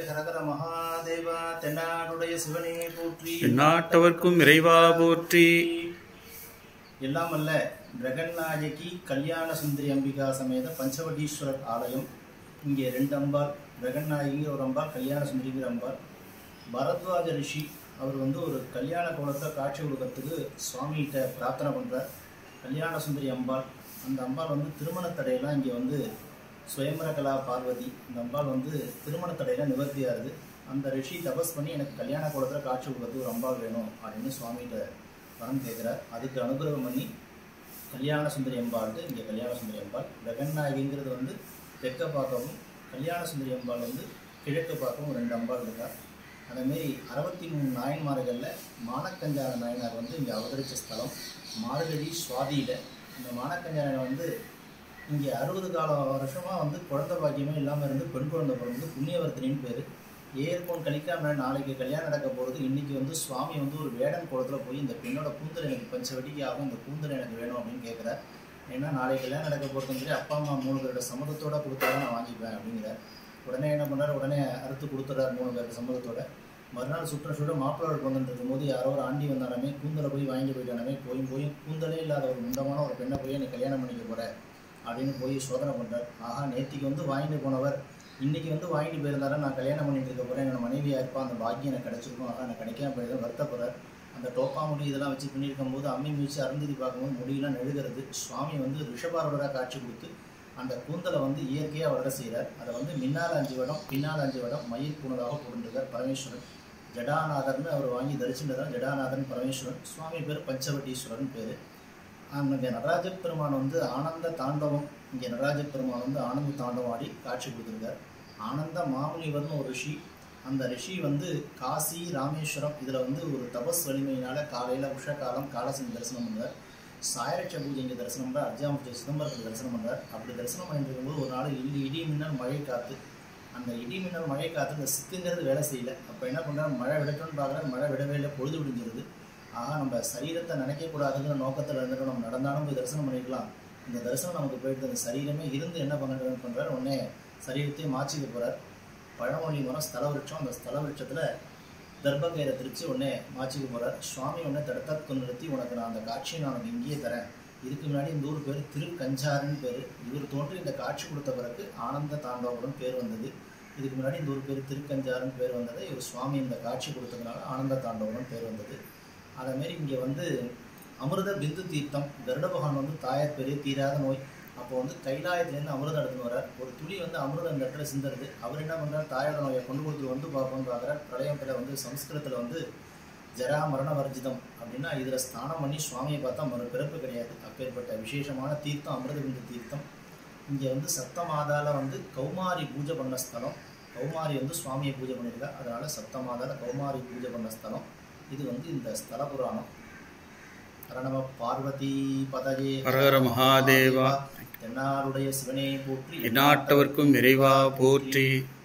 ஹரஹர மகாதேவா தென்னாடுடைய சிவனே போற்றி எந்நாட்டவர்க்கும் இறைவா போற்றி எல்லாம் அல்ல பிரகன்நாயகி கல்யாண சுந்தரி அம்பிகா சமேத பஞ்சவடீஸ்வரர் ஆலயம் இங்கே ரெண்டு அம்பாள் பிரகன்நாயகிங்கிற ஒரு அம்பாள் கல்யாண சுந்தரிங்கிற அம்பாள் பரத்வாஜ ரிஷி அவர் வந்து ஒரு கல்யாண கோலத்தை காட்சி கொடுக்கறதுக்கு சுவாமிகிட்ட பிரார்த்தனை பண்ணுறார் கல்யாண சுந்தரி அம்பாள் அந்த அம்பாள் வந்து திருமண தடையெல்லாம் இங்கே வந்து சுயம்பரகலா பார்வதி அந்த அம்பாள் வந்து திருமண தடையெல்லாம் நிவர்த்தியாகுது அந்த ரிஷி தபஸ் பண்ணி எனக்கு கல்யாண கோலத்தில் காட்சி கொடுக்கறதுக்கு ஒரு அம்பாள் வேணும் அப்படின்னு சுவாமிகிட்ட வரம் கேட்குறார் அதுக்கு அனுகிரகம் பண்ணி கல்யாண சுந்தரி அம்பாள்ட்டு இங்கே கல்யாண சுந்தரி அம்பாள் ஜெகநாயகிங்கிறது வந்து தெற்க பார்க்கவும் கல்யாண சுந்தரி அம்பாள் வந்து கிழக்கு பார்க்கவும் ரெண்டு அம்பாள் இருக்கா அதேமாரி அறுபத்தி மூணு நாயன்மார்களில் மானக்கஞ்சான நாயனார் வந்து இங்கே அவதரித்த ஸ்தலம் மார்கழி சுவாதியில் இந்த மானக்கஞ்சான வந்து இங்கே அறுபது கால வருஷமாக வந்து குழந்தை பாக்கியமே இல்லாமல் இருந்து பெண் குழந்தை பிறந்து புண்ணியவர்த்தினின்னு பேர் ஏற்போன் கழிக்காம நாளைக்கு கல்யாணம் நடக்க போகிறது இன்றைக்கி வந்து சுவாமி வந்து ஒரு வேடன் குளத்தில் போய் இந்த பெண்ணோட கூந்தல் எனக்கு பஞ்ச வெடிக்கு ஆகும் இந்த கூந்தல் எனக்கு வேணும் அப்படின்னு கேட்குறார் ஏன்னா நாளைக்கு கல்யாணம் நடக்க போகிறதுன்னு சொல்லி அப்பா அம்மா மூணு பேரோட சம்மதத்தோட கொடுத்தாதான் நான் வாங்கிப்பேன் அப்படிங்கிறார் உடனே என்ன பண்ணார் உடனே அறுத்து கொடுத்துறாரு மூணு பேருக்கு சம்மதத்தோட மறுநாள் சுற்ற சுட மாப்பிள்ளை வந்துட்டு இருக்கும்போது யாரோ ஒரு ஆண்டி வந்தாலுமே கூந்தலை போய் வாங்கி போயிட்டாலுமே போய் போய் கூந்தலே இல்லாத ஒரு முந்தமான ஒரு பெண்ணை போய் எனக்கு கல்யாணம் பண்ணிக்க போகிற அப்படின்னு போய் சோதனை பண்ணுறார் ஆஹா நேத்திக்கு வந்து வாங்கிட்டு போனவர் இன்னைக்கு வந்து வாங்கிட்டு போயிருந்தாரா நான் கல்யாணம் பண்ணிட்டு இருக்க போகிறேன் என்னோட மனைவியாக இருப்பா அந்த பாக்கியம் எனக்கு கிடைச்சிருக்கும் ஆஹா எனக்கு கிடைக்காம போயிருந்தேன் வருத்தப்படுறார் அந்த டோப்பா முடி இதெல்லாம் வச்சு பண்ணியிருக்கும் போது அம்மி மிதிச்சு அருந்ததி பார்க்கும்போது முடியெல்லாம் நெழுகிறது சுவாமி வந்து ரிஷபாரோடராக காட்சி கொடுத்து அந்த கூந்தலை வந்து இயற்கையாக வளர செய்கிறார் அதை வந்து முன்னால் அஞ்சு வடம் பின்னால் அஞ்சு வடம் மயில் பூனதாக போட்டுருக்கார் பரமேஸ்வரன் ஜடாநாதர்னு அவர் வாங்கி தரிச்சுட்டதான் ஜடாநாதன் பரமேஸ்வரன் சுவாமி பேர் பஞ்சவட்டீஸ்வரன் பேர் அங்கே நடராஜ பெருமான் வந்து ஆனந்த தாண்டவம் இங்கே நடராஜ பெருமான் வந்து ஆனந்த தாண்டவம் ஆடி காட்சி கொடுத்துருக்கார் ஆனந்த மாமுனிவர்னு ஒரு ரிஷி அந்த ரிஷி வந்து காசி ராமேஸ்வரம் இதில் வந்து ஒரு தபஸ் வலிமையினால காலையில் உஷ காலம் காலசனி தரிசனம் பண்ணுறார் சாயலட்ச பூஜை இங்கே தரிசனம் பண்ணுறார் அர்ஜாமூர்த்தி சிதம்பரத்தில் தரிசனம் பண்ணுறார் அப்படி தரிசனம் பண்ணிட்டு இருக்கும்போது ஒரு நாள் இடி இடி மின்னல் மழை காற்று அந்த இடி மின்னல் மழை காற்று இந்த சிக்குங்கிறது வேலை செய்யல அப்போ என்ன பண்ணுறாரு மழை விடட்டும்னு பார்க்குறாரு மழை விடவே இல்லை பொழுது விடிஞ்சிருது ஆகா நம்ம சரீரத்தை நினைக்கக்கூடாதுங்கிற நோக்கத்தில் இருந்துட்டு நம்ம நடந்தாலும் போய் தரிசனம் பண்ணிக்கலாம் இந்த தரிசனம் நமக்கு போயிட்டு அந்த சரீரமே இருந்து என்ன பண்ண பண்ணுறாரு உடனே சரீரத்தையும் மாற்றிக்க போகிறார் பழமொழி மரம் ஸ்தல விருட்சம் அந்த ஸ்தல விருட்சத்தில் தர்பகயிறை திரிச்சு உடனே மாற்றிக்க போகிறார் சுவாமி உடனே தடுத்தாத்து நிறுத்தி உனக்கு நான் அந்த காட்சியை நான் உனக்கு இங்கேயே தரேன் இதுக்கு முன்னாடி இந்த ஊர் பேர் திருக்கஞ்சாருன்னு பேர் இவர் தோன்றி இந்த காட்சி கொடுத்த பிறகு ஆனந்த தாண்டவபுரம் பேர் வந்தது இதுக்கு முன்னாடி இந்த ஊர் பேர் திருக்கஞ்சாருன்னு பேர் வந்தது இவர் சுவாமி இந்த காட்சி கொடுத்ததுனால ஆனந்த தாண்டவபுரம் பேர் வந்தது அதேமாரி இங்கே வந்து அமிர்த பிந்து தீர்த்தம் கருட பகவான் வந்து தாயார் பெரிய தீராத நோய் அப்போ வந்து கைலாயத்துலேருந்து அமிர்தம் எடுத்துன்னு வரார் ஒரு துளி வந்து அமிர்தம் இந்த இடத்துல சிந்துறது அவர் என்ன பண்ணுறார் தாயோட நோயை கொண்டு கொடுத்து வந்து பார்ப்போம்னு பார்க்குறார் பிரளயத்தில் வந்து சம்ஸ்கிருதத்தில் வந்து ஜரா மரண வர்ஜிதம் அப்படின்னா இதில் ஸ்நானம் பண்ணி சுவாமியை பார்த்தா மறு பிறப்பு கிடையாது அப்பேற்பட்ட விசேஷமான தீர்த்தம் அமிர்த பிந்து தீர்த்தம் இங்கே வந்து சப்தமாதால வந்து கௌமாரி பூஜை பண்ண ஸ்தலம் கௌமாரி வந்து சுவாமியை பூஜை பண்ணியிருக்கா அதனால சப்தமாதால கௌமாரி பூஜை பண்ண ஸ்தலம் இது வந்து இந்த ஸ்தல புராணம் ஹரணம பார்வதி பதஜே ஹரஹர மகாதேவா தென்னாருடைய சிவனே போற்றி எந்நாட்டவர்க்கும் இறைவா போற்றி